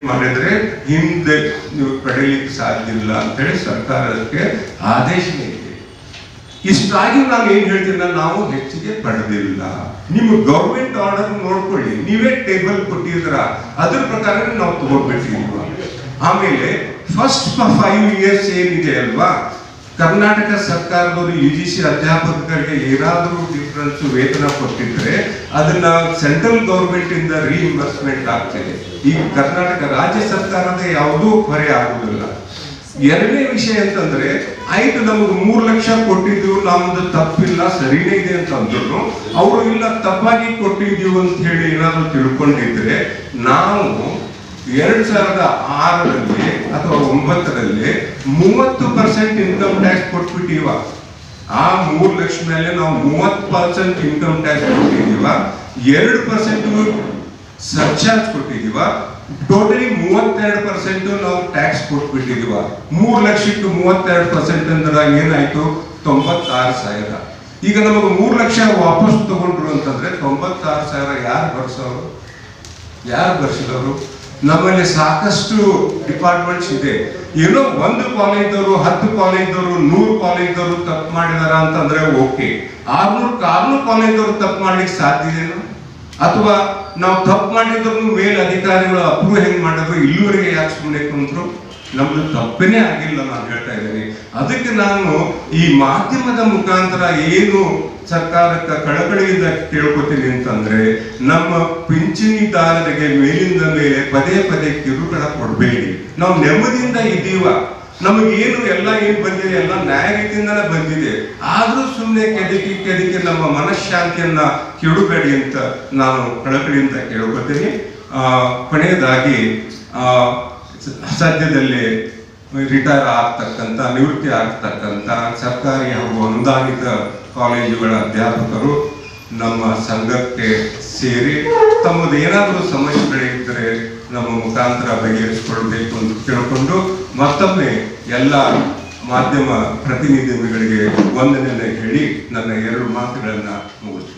ಮಾಡಿದ್ರೆ ಹಿಂದೆ ನೀವು ಪಡೆಯಲಿಕ್ಕೆ ಸಾಧ್ಯ ಇಲ್ಲ ಅಂತೇಳಿ ಸರ್ಕಾರಕ್ಕೆ ಆದೇಶನೇ ಇದೆ ಇಷ್ಟಾಗಿ ನಾನು ಏನ್ ಹೇಳ್ತೀನಿ ನಾವು ಹೆಚ್ಚಿಗೆ ಪಡೆದಿಲ್ಲ ನಿಮ್ಮ ಗೌರ್ಮೆಂಟ್ ಆರ್ಡರ್ ನೋಡ್ಕೊಳ್ಳಿ ನೀವೇ ಟೇಬಲ್ ಕೊಟ್ಟಿದ್ರ ಅದ್ರ ಪ್ರಕಾರ ನಾವು ತಗೊಳ್ಬಿಟ್ಟಿಲ್ವಾ ಆಮೇಲೆ ಫಸ್ಟ್ ಫೈವ್ ಇಯರ್ಸ್ ಏನಿದೆ ಅಲ್ವಾ ಕರ್ನಾಟಕ ಸರ್ಕಾರದವರು ಯು ಜಿ ಸಿ ಅಧ್ಯಾಪಕರಿಗೆ ಏನಾದರೂ ಡಿಫ್ರೆನ್ಸ್ ವೇತನ ಕೊಟ್ಟಿದ್ರೆ ಅದನ್ನ ಸೆಂಟ್ರಲ್ ಗೌರ್ಮೆಂಟ್ ಇಂದ ರೀಇಂಬರ್ಸ್ಮೆಂಟ್ ಆಗ್ತಿದೆ ಈಗ ಕರ್ನಾಟಕ ರಾಜ್ಯ ಸರ್ಕಾರದ ಯಾವುದೂ ಹೊರೆ ಆಗುವುದಿಲ್ಲ ಎರಡನೇ ವಿಷಯ ಅಂತಂದ್ರೆ ಆಯ್ತು ನಮಗೆ ಮೂರ್ ಲಕ್ಷ ಕೊಟ್ಟಿದ್ದೀವಿ ನಮ್ದು ತಪ್ಪಿಲ್ಲ ಸರಿನೇ ಇದೆ ಅಂತ ಅಂದ್ರು ಅವರು ಇಲ್ಲ ತಪ್ಪಾಗಿ ಕೊಟ್ಟಿದ್ದೀವಿ ಅಂತ ಹೇಳಿ ಏನಾದ್ರು ತಿಳ್ಕೊಂಡಿದ್ರೆ ನಾವು ಎರಡ್ ಸಾವಿರದ ಆರರಲ್ಲಿ ಅಥವಾ ಒಂಬತ್ತರಲ್ಲಿ ಮೂವತ್ತು ಪರ್ಸೆಂಟ್ ಇನ್ಕಮ್ ಟ್ಯಾಕ್ಸ್ ಕೊಟ್ಬಿಟ್ಟಿವ ಆ ಮೂರ್ ಲಕ್ಷ ಮೇಲೆ ನಾವು ಮೂವತ್ತು ಪರ್ಸೆಂಟ್ ಇನ್ಕಮ್ ಟ್ಯಾಕ್ಸ್ ಕೊಟ್ಟಿದೀವ ಎರಡು ಪರ್ಸೆಂಟ್ ಸರ್ಚಾರ್ಜ್ ಕೊಟ್ಟಿದೀವ ಟೋಟಲಿ ಮೂವತ್ತೆರಡು ಪರ್ಸೆಂಟ್ ನಾವು ಟ್ಯಾಕ್ಸ್ ಕೊಟ್ಬಿಟ್ಟಿದೀವ ಮೂರ್ ಲಕ್ಷಕ್ಕೆ ಮೂವತ್ತೆರಡು ಪರ್ಸೆಂಟ್ ಅಂದ್ರೆ ಏನಾಯ್ತು ತೊಂಬತ್ತಾರು ಸಾವಿರ ಈಗ ನಮಗೆ ಮೂರ್ ಲಕ್ಷ ವಾಪಸ್ ತಗೊಂಡ್ರು ಅಂತಂದ್ರೆ ತೊಂಬತ್ತಾರು ಸಾವಿರ ಯಾರು ಬರ್ಸೋರು ಯಾರು ಬರ್ಸಿದವರು ನಮ್ಮಲ್ಲಿ ಸಾಕಷ್ಟು ಡಿಪಾರ್ಟ್ಮೆಂಟ್ಸ್ ಇದೆ ಏನೋ ಒಂದು ಕಾಲೇಜ್ದವರು ಹತ್ತು ಕಾಲೇಜ್ದವರು ನೂರು ಕಾಲೇಜ್ದವರು ತಪ್ಪು ಮಾಡಿದಾರ ಅಂತಂದ್ರೆ ಓಕೆ ಆರ್ನೂರು ಆರ್ನೂರು ಕಾಲೇಜ್ದವರು ತಪ್ಪು ಮಾಡ್ಲಿಕ್ಕೆ ಸಾಧ್ಯ ಇದೆನಾ ಅಥವಾ ನಾವು ತಪ್ಪು ಮಾಡಿದ್ರು ಮೇಲ್ ಅಧಿಕಾರಿಗಳು ಅಪ್ರೂವ್ ಹೆಂಗ್ ಮಾಡಿದ್ರು ಇಲ್ಲಿವರೆಗೆ ಯಾಕೆ ಸುಮ್ಮನೆ ಕುಂತ್ರು ನಮ್ದು ತಪ್ಪೇನೆ ಆಗಿಲ್ಲ ನಾನು ಹೇಳ್ತಾ ಇದ್ದೀನಿ ಅದಕ್ಕೆ ನಾನು ಈ ಮಾಧ್ಯಮದ ಮುಖಾಂತರ ಏನು ಸರ್ಕಾರಕ್ಕೆ ಕಳಕಳಿಯಿಂದ ಕೇಳ್ಕೊತೀನಿ ಅಂತಂದ್ರೆ ನಮ್ಮ ಪಿಂಚಣಿದಾರರಿಗೆ ಮೇಲಿಂದ ಮೇಲೆ ಪದೇ ಪದೇ ಕಿರುಕುಳ ಕೊಡಬೇಡಿ ನಾವು ನೆಮ್ಮದಿಯಿಂದ ಇದ್ದೀವ ನಮಗೇನು ಎಲ್ಲ ಏನ್ ಬಂದಿದೆ ಎಲ್ಲ ನ್ಯಾಯ ರೀತಿಯಿಂದಲೇ ಬಂದಿದೆ ಆದ್ರೂ ಸುಮ್ಮನೆ ಕೆದಕಿ ಕೆದಕಿ ನಮ್ಮ ಮನಃಶಾಂತಿಯನ್ನ ಕೆಡಬೇಡಿ ಅಂತ ನಾನು ಕಳಕಳಿಯಿಂದ ಕೇಳ್ಕೊತೀನಿ ಆ ಕೊನೆಯದಾಗಿ ಆ ಸ- ಸದ್ಯದಲ್ಲೇ ರಿಟೈರ್ ಆಗ್ತಕ್ಕಂಥ ನಿವೃತ್ತಿ ಆಗ್ತಕ್ಕಂಥ ಸರ್ಕಾರಿ ಹಾಗೂ ಅನುದಾನಿತ ಕಾಲೇಜುಗಳ ಅಧ್ಯಾಪಕರು ನಮ್ಮ ಸಂಘಕ್ಕೆ ಸೇರಿ ತಮ್ಮದು ಏನಾದರೂ ಸಮಸ್ಯೆಗಳಿದ್ದರೆ ನಮ್ಮ ಮುಖಾಂತರ ಬಗೆಹರಿಸಿಕೊಳ್ಬೇಕು ಅಂತ ಕೇಳಿಕೊಂಡು ಮತ್ತೊಮ್ಮೆ ಎಲ್ಲ ಮಾಧ್ಯಮ ಪ್ರತಿನಿಧಿಗಳಿಗೆ ವಂದನೆಯನ್ನು ಹೇಳಿ ನನ್ನ ಎರಡು ಮಾತುಗಳನ್ನ ಮುಗಿಸ್ತೇನೆ